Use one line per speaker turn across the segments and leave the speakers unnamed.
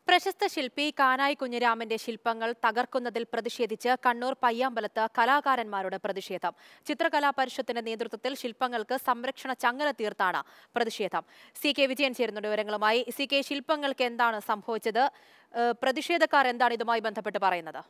പ്രശസ്ത ശില്പി കാനായി കുഞ്ഞിരാമന്റെ ശില്പങ്ങൾ തകർക്കുന്നതിൽ പ്രതിഷേധിച്ച് കണ്ണൂർ പയ്യാമ്പലത്ത് കലാകാരന്മാരുടെ പ്രതിഷേധം ചിത്രകലാ പരിഷത്തിന്റെ നേതൃത്വത്തിൽ ശില്പങ്ങൾക്ക് സംരക്ഷണ ചങ്ങല തീർത്താണ് പ്രതിഷേധം സി കെ വിജയൻ ചേരുന്നുണ്ട് വിവരങ്ങളുമായി സി കെ ശില്പങ്ങൾക്ക് എന്താണ് സംഭവിച്ചത് ഏഹ് പ്രതിഷേധക്കാർ എന്താണ് ഇതുമായി ബന്ധപ്പെട്ട് പറയുന്നത്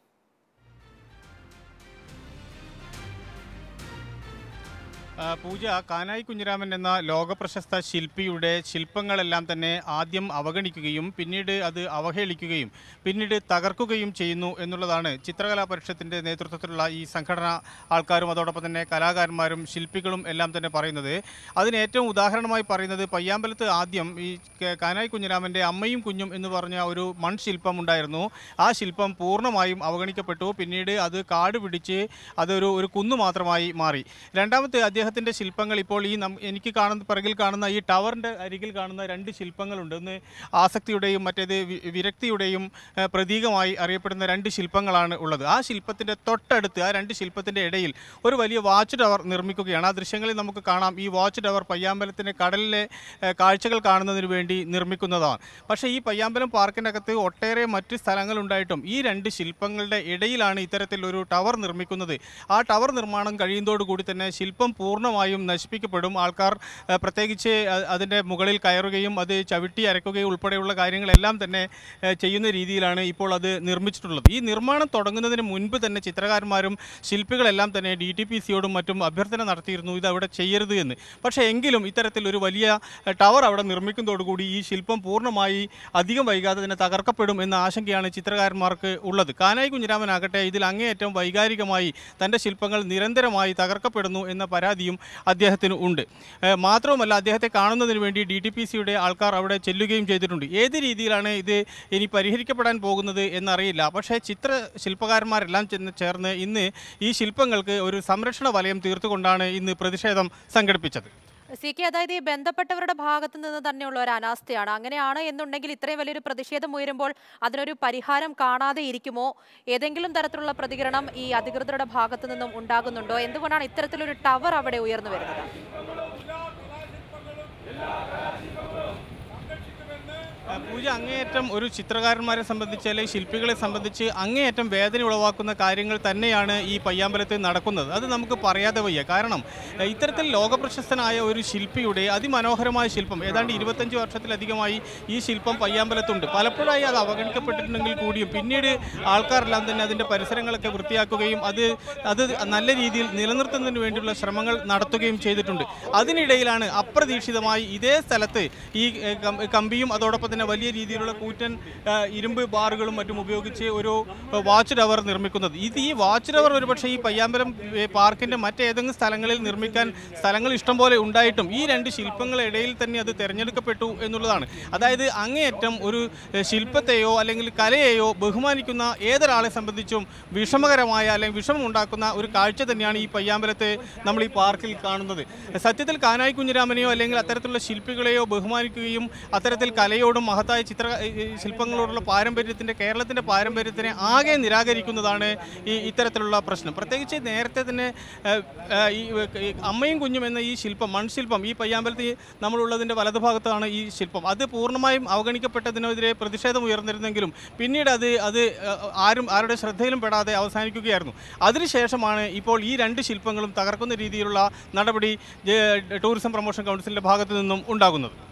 ആ, പൂജ കാനായി കുഞ്ഞിരാമൻ എന്ന ലോകപ്രശസ്ത ശില്പിയുടെ ശില്പങ്ങളെല്ലാം തന്നെ ആദ്യം അവഗണിക്കുകയും പിന്നീട് അത് അവഹേളിക്കുകയും പിന്നീട് തകർക്കുകയും ചെയ്യുന്നു എന്നുള്ളതാണ് ചിത്രകലാ പരിഷത്തിന്റെ നേതൃത്വത്തിലുള്ള ഈ സംഘടന ആൾക്കാരും അതോടൊപ്പം തന്നെ കലാകാരന്മാരും ശില്പികളും എല്ലാം തന്നെ പറയുന്നത് അതിന് ഏറ്റവും ഉദാഹരണമായി പറയുന്നത് പയ്യാമ്പലത്ത് ആദ്യം ഈ ക- കാനായി കുഞ്ഞിരാമന്റെ അമ്മയും കുഞ്ഞും എന്ന് പറഞ്ഞ ഒരു മൺശില്പം ഉണ്ടായിരുന്നു ആ ശില്പം പൂർണ്ണമായും അവഗണിക്കപ്പെട്ടു പിന്നീട് അത് കാട് പിടിച്ച് അതൊരു ഒരു കുന്നു മാത്രമായി മാറി രണ്ടാമത്തെ അദ്ദേഹത്തിൻ്റെ ശില്പങ്ങൾ ഇപ്പോൾ ഈ നം എനിക്ക് കാണുന്ന പിറകിൽ കാണുന്ന ഈ ടവറിൻ്റെ അരികിൽ കാണുന്ന രണ്ട് ശില്പങ്ങളുണ്ട് ഒന്ന് ആസക്തിയുടെയും മറ്റേത് വി- വിരക്തിയുടെയും ഏഹ്, പ്രതീകമായി അറിയപ്പെടുന്ന രണ്ട് ശില്പങ്ങളാണ് ഉള്ളത് ആ ശില്പത്തിൻ്റെ തൊട്ടടുത്ത് ആ രണ്ട് ശില്പത്തിൻ്റെ ഇടയിൽ ഒരു വലിയ വാച്ച് ടവർ നിർമ്മിക്കുകയാണ് ആ ദൃശ്യങ്ങളിൽ നമുക്ക് കാണാം ഈ വാച്ച് ടവർ പയ്യാമ്പലത്തിൻ്റെ കടലിലെ ഏഹ്, കാഴ്ചകൾ കാണുന്നതിന് വേണ്ടി നിർമ്മിക്കുന്നതാണ് പക്ഷേ ഈ പയ്യാമ്പലം പാർക്കിനകത്ത് ഒട്ടേറെ മറ്റ് സ്ഥലങ്ങളുണ്ടായിട്ടും ഈ രണ്ട് ശില്പങ്ങളുടെ ഇടയിലാണ് ഇത്തരത്തിൽ ഒരു ടവർ നിർമ്മിക്കുന്നത് ആ ടവർ നിർമ്മാണം കഴിയുന്നതോടുകൂടി തന്നെ ശില്പം പൂർണ്ണമായും നശിപ്പിക്കപ്പെടും ആൾക്കാർ ഏഹ്, പ്രത്യേകിച്ച് അ- അതിൻ്റെ മുകളിൽ കയറുകയും അത് ചവിട്ടി അരക്കുകയും ഉൾപ്പെടെയുള്ള കാര്യങ്ങളെല്ലാം തന്നെ ഏഹ്, ചെയ്യുന്ന രീതിയിലാണ് ഇപ്പോൾ അത് നിർമ്മിച്ചിട്ടുള്ളത് ഈ നിർമ്മാണം തുടങ്ങുന്നതിന് മുൻപ് തന്നെ ചിത്രകാരന്മാരും ശില്പികളെല്ലാം തന്നെ ഡി ടി പി സിയോടും മറ്റും അഭ്യർത്ഥന നടത്തിയിരുന്നു ഇത് അവിടെ ചെയ്യരുത് എന്ന് പക്ഷേ എങ്കിലും ഇത്തരത്തിൽ ഒരു വലിയ ഏഹ്, ടവർ അവിടെ നിർമ്മിക്കുന്നതോടുകൂടി ഈ ശില്പം പൂർണ്ണമായി അധികം വൈകാതെ തന്നെ തകർക്കപ്പെടും എന്ന ആശങ്കയാണ് ചിത്രകാരന്മാർക്ക് ഉള്ളത് കാനായി കുഞ്ഞിരാമനാകട്ടെ ഇതിൽ അങ്ങേയറ്റം വൈകാരികമായി തൻ്റെ ശില്പങ്ങൾ നിരന്തരമായി തകർക്കപ്പെടുന്നു എന്ന പരാതിയും അദ്ദേഹത്തിന് ഉണ്ട് ഏഹ് മാത്രവുമല്ല അദ്ദേഹത്തെ കാണുന്നതിന് വേണ്ടി ഡി ടി പി സിയുടെ ആൾക്കാർ അവിടെ ചെല്ലുകയും ചെയ്തിട്ടുണ്ട് ഏത് രീതിയിലാണ് ഇത് ഇനി പരിഹരിക്കപ്പെടാൻ പോകുന്നത് എന്നറിയില്ല പക്ഷേ ചിത്ര ശില്പകാരന്മാരെല്ലാം ചെന്ന് ചേർന്ന് ഇന്ന് ഈ ശില്പങ്ങൾക്ക് ഒരു സംരക്ഷണ വലയം തീർത്തുകൊണ്ടാണ് ഇന്ന് പ്രതിഷേധം സംഘടിപ്പിച്ചത്
സി കെ അതായത് ഈ ബന്ധപ്പെട്ടവരുടെ ഭാഗത്തു നിന്ന് തന്നെയുള്ള ഒരു അനാസ്ഥയാണ് അങ്ങനെയാണ് എന്നുണ്ടെങ്കിൽ ഇത്രയും വലിയൊരു പ്രതിഷേധം ഉയരുമ്പോൾ അതിനൊരു പരിഹാരം കാണാതെ ഇരിക്കുമോ ഏതെങ്കിലും തരത്തിലുള്ള പ്രതികരണം ഈ അധികൃതരുടെ ഭാഗത്തു നിന്നും ഉണ്ടാകുന്നുണ്ടോ എന്തുകൊണ്ടാണ് ഇത്തരത്തിലൊരു ടവർ അവിടെ ഉയർന്നു വരുന്നത്
ആ, പൂജ അങ്ങേയറ്റം ഒരു ചിത്രകാരന്മാരെ സംബന്ധിച്ച് അല്ലെങ്കിൽ ശില്പികളെ സംബന്ധിച്ച് അങ്ങേയറ്റം വേദന ഉളവാക്കുന്ന കാര്യങ്ങൾ തന്നെയാണ് ഈ പയ്യാമ്പലത്തിൽ നടക്കുന്നത് അത് നമുക്ക് പറയാതെ വയ്യ കാരണം ഏ, ഇത്തരത്തിൽ ലോകപ്രശസ്തനായ ഒരു ശില്പിയുടെ അതിമനോഹരമായ ശില്പം ഏതാണ്ട് ഇരുപത്തഞ്ച് വർഷത്തിലധികമായി ഈ ശില്പം പയ്യാമ്പലത്തുണ്ട് പലപ്പോഴായി അത് അവഗണിക്കപ്പെട്ടിട്ടുണ്ടെങ്കിൽ കൂടിയും പിന്നീട് ആൾക്കാരെല്ലാം തന്നെ അതിൻ്റെ പരിസരങ്ങളൊക്കെ വൃത്തിയാക്കുകയും അത് അത് നല്ല രീതിയിൽ നിലനിർത്തുന്നതിന് വേണ്ടിയുള്ള ശ്രമങ്ങൾ നടത്തുകയും ചെയ്തിട്ടുണ്ട് അതിനിടയിലാണ് അപ്രതീക്ഷിതമായി ഇതേ സ്ഥലത്ത് ഈ ഏ, കം- കമ്പിയും അതോടൊപ്പം തന്നെ വലിയ രീതിയിലുള്ള കൂറ്റൻ ആ, ഇരുമ്പ് ബാറുകളും മറ്റും ഉപയോഗിച്ച് ഒരു വാച്ച് ടവർ നിർമ്മിക്കുന്നത് ഇത് ഈ വാച്ച് ടവർ ഒരുപക്ഷെ ഈ പയ്യാമ്പലം ഏ, പാർക്കിന്റെ മറ്റേതെങ്കിലും സ്ഥലങ്ങളിൽ നിർമ്മിക്കാൻ സ്ഥലങ്ങൾ ഇഷ്ടംപോലെ ഉണ്ടായിട്ടും ഈ രണ്ട് ശില്പങ്ങളുടെ ഇടയിൽ തന്നെ അത് തിരഞ്ഞെടുക്കപ്പെട്ടു എന്നുള്ളതാണ് അതായത് അങ്ങേയറ്റം ഒരു ഏ, ശില്പത്തെയോ അല്ലെങ്കിൽ കലയെയോ ബഹുമാനിക്കുന്ന ഏതൊരാളെ സംബന്ധിച്ചും വിഷമകരമായ അല്ലെങ്കിൽ വിഷമം ഉണ്ടാക്കുന്ന ഒരു കാഴ്ച തന്നെയാണ് ഈ പയ്യാമ്പലത്തെ നമ്മൾ ഈ പാർക്കിൽ കാണുന്നത് സത്യത്തിൽ കാനായി കുഞ്ഞിരാമനെയോ അല്ലെങ്കിൽ അത്തരത്തിലുള്ള ശില്പികളെയോ ബഹുമാനിക്കുകയും അത്തരത്തിൽ കലയോടും മഹത്തായ ചിത്ര ഈ ശില്പങ്ങളോടുള്ള പാരമ്പര്യത്തിൻ്റെ കേരളത്തിൻ്റെ പാരമ്പര്യത്തിനെ ആകെ നിരാകരിക്കുന്നതാണ് ഈ ഇത്തരത്തിലുള്ള പ്രശ്നം പ്രത്യേകിച്ച് നേരത്തെ തന്നെ ഏഹ്, ഏഹ്, ഈ ഈ അമ്മയും കുഞ്ഞും എന്ന ഈ ശില്പം മൺശില്പം ഈ പയ്യാമ്പലത്തിൽ നമ്മളുള്ളതിൻ്റെ വലതുഭാഗത്താണ് ഈ ശില്പം അത് പൂർണ്ണമായും അവഗണിക്കപ്പെട്ടതിനെതിരെ പ്രതിഷേധം ഉയർന്നിരുന്നെങ്കിലും പിന്നീട് അത് അത് ഏഹ്, ആരും ആരുടെ ശ്രദ്ധയിലും പെടാതെ അവസാനിക്കുകയായിരുന്നു അതിനുശേഷമാണ് ഇപ്പോൾ ഈ രണ്ട് ശില്പങ്ങളും തകർക്കുന്ന രീതിയിലുള്ള നടപടി ജെ- ടൂറിസം പ്രൊമോഷൻ കൗൺസിലിൻ്റെ ഭാഗത്തു നിന്നും ഉണ്ടാകുന്നത്